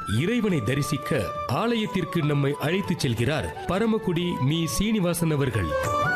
இறைவனை தரிசிக்க ஆலயத்திற்கு நம்மை அழைத்துச் செல்கிறார் பரமக்குடி மீ சீனிவாசன் அவர்கள்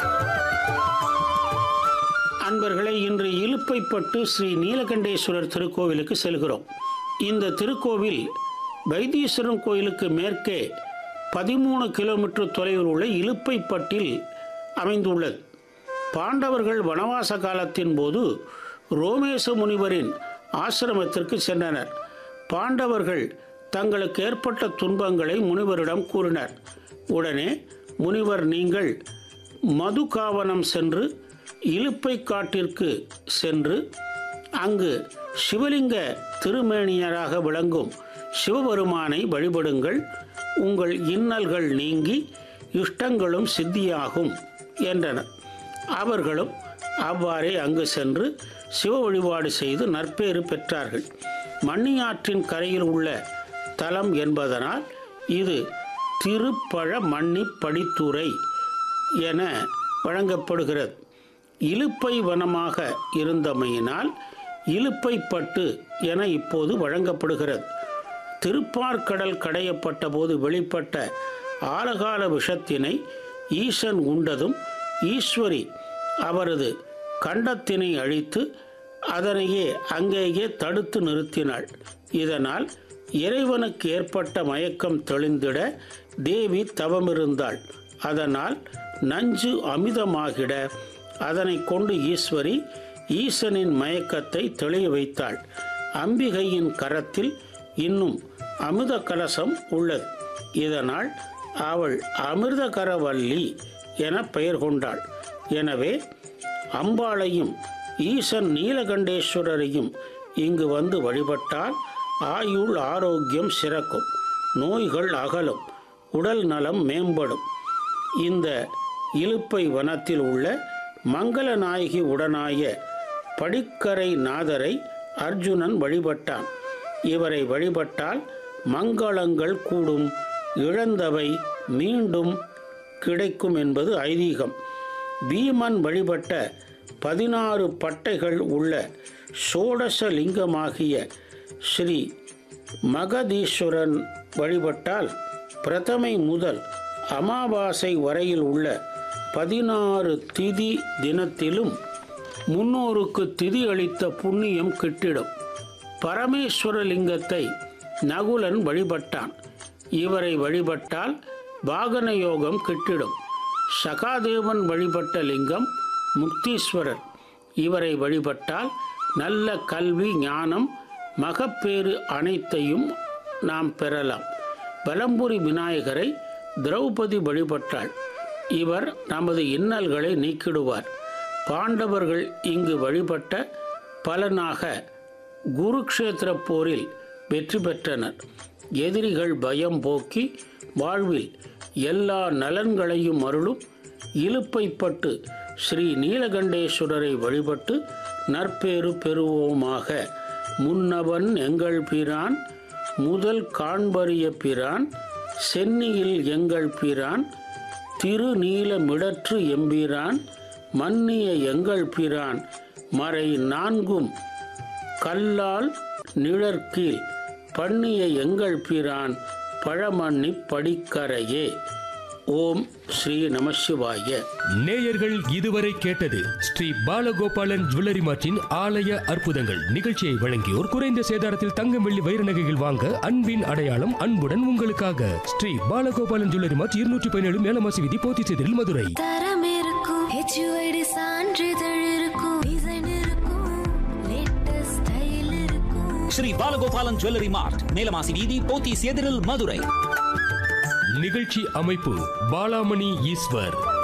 அன்பர்களே இன்று இலுப்பைப்பட்டு ஸ்ரீ நீலகண்டேஸ்வரர் திருக்கோவிலுக்கு செல்கிறோம் இந்த திருக்கோவில் வைத்தீஸ்வரன் கோயிலுக்கு மேற்கே பதிமூணு கிலோமீட்டர் தொலைவில் உள்ள இலுப்பைப்பட்டில் அமைந்துள்ளது பாண்டவர்கள் வனவாச காலத்தின் போது ரோமேச முனிவரின் ஆசிரமத்திற்கு சென்றனர் பாண்டவர்கள் தங்களுக்கு ஏற்பட்ட துன்பங்களை முனிவரிடம் கூறினர் உடனே முனிவர் நீங்கள் மதுகாவனம் சென்று இலுப்பை காட்டிற்கு சென்று அங்கு சிவலிங்க திருமேனியராக விளங்கும் சிவபெருமானை வழிபடுங்கள் உங்கள் இன்னல்கள் நீங்கி இஷ்டங்களும் சித்தியாகும் என்றனர் அவர்களும் அவ்வாறே அங்கு சென்று சிவ வழிபாடு செய்து நற்பேறு பெற்றார்கள் மண்ணியாற்றின் கரையில் உள்ள தலம் என்பதனால் இது திருப்பழ மண்ணி படித்துறை என வழங்கப்படுகிறது இலுப்பை வனமாக இருந்தமையினால் இலுப்பைப்பட்டு என இப்போது வழங்கப்படுகிறது திருப்பார்கடல் கடையப்பட்ட போது வெளிப்பட்ட ஆலகால விஷத்தினை ஈசன் உண்டதும் ஈஸ்வரி அவரது கண்டத்தினை அழித்து அதனையே அங்கேயே தடுத்து நிறுத்தினாள் இதனால் இறைவனுக்கு ஏற்பட்ட மயக்கம் தெளிந்திட தேவி தவமிருந்தாள் அதனால் நஞ்சு அமிதமாகிட அதனை கொண்டு ஈஸ்வரி ஈசனின் மயக்கத்தை தெளிய வைத்தாள் அம்பிகையின் கரத்தில் இன்னும் அமிர்த கலசம் உள்ளது இதனால் அவள் அமிர்தகரவல்லி என பெயர் கொண்டாள் எனவே அம்பாளையும் ஈசன் நீலகண்டேஸ்வரரையும் இங்கு வந்து வழிபட்டால் ஆயுள் ஆரோக்கியம் சிறக்கும் நோய்கள் அகலும் உடல் நலம் மேம்படும் இந்த இலுப்பை வனத்தில் உள்ள மங்களநாயகி உடனாய படிக்கரை நாதரை அர்ஜுனன் வழிபட்டான் இவரை வழிபட்டால் மங்களங்கள் கூடும் இழந்தவை மீண்டும் கிடைக்கும் என்பது ஐதீகம் பீமன் வழிபட்ட பதினாறு பட்டைகள் உள்ள சோடச லிங்கமாகிய ஸ்ரீ மகதீஸ்வரன் வழிபட்டால் பிரதமை முதல் அமாவாசை வரையில் உள்ள பதினாறு திதி தினத்திலும் முன்னோருக்கு திதி அளித்த புண்ணியம் கிட்டிடும் பரமேஸ்வர லிங்கத்தை நகுலன் வழிபட்டான் இவரை வழிபட்டால் வாகன யோகம் கிட்டிடும் சகாதேவன் வழிபட்ட லிங்கம் முக்தீஸ்வரர் இவரை வழிபட்டால் நல்ல கல்வி ஞானம் மகப்பேறு அனைத்தையும் நாம் பெறலாம் பலம்புரி விநாயகரை திரௌபதி வழிபட்டாள் இவர் நமது இன்னல்களை நீக்கிடுவார் பாண்டவர்கள் இங்கு வழிபட்ட பலனாக குருக்ஷேத்திர போரில் வெற்றி பெற்றனர் எதிரிகள் பயம் போக்கி வாழ்வில் எல்லா நலன்களையும் அருளும் இலுப்பைப்பட்டு ஸ்ரீ நீலகண்டேஸ்வரரை வழிபட்டு நற்பேறு பெறுவோமாக முன்னவன் எங்கள் பிரான் முதல் காண்பறிய பிரான் சென்னியில் எங்கள் பிரான் திருநீலமிடற்று எம்பிரான் மன்னிய எங்கள் பிரான் மறை நான்கும் கல்லால் நிழற்கீழ் பண்ணிய எங்கள் பிரான் பழமண்ணி படிக்கரையே ஓம் ஸ்ரீ நமசிவாய நேயர்கள் இதுவரை கேட்டது ஸ்ரீ பாலகோபாலன் ஜுவல்லரி மார்ட்டின் ஆலய அற்புதங்கள் நிகழ்ச்சியை வழங்கியோர் குறைந்த சேதாரத்தில் தங்கம் வெள்ளி வைர நகைகள் வாங்க அன்பின் அடையாளம் அன்புடன் உங்களுக்காக ஸ்ரீ பாலகோபாலன் ஜுவல்லரி மார்ட் இருநூற்றி பதினேழு மேலமாசி விதி போத்திச்சேரில் மதுரை தரம் இருக்கும் ஹெச்யூஐடி சான்றிதழ் இருக்கும் டிசைன் இருக்கும் லேட்டஸ்ட் ஸ்டைல் இருக்கும் ஸ்ரீ பாலகோபாலன் ஜுவல்லரி மார்ட் மேலமாசி வீதி போத்தீஸ் எதிரில் மதுரை நிகழ்ச்சி அமைப்பு பாலாமணி ஈஸ்வர்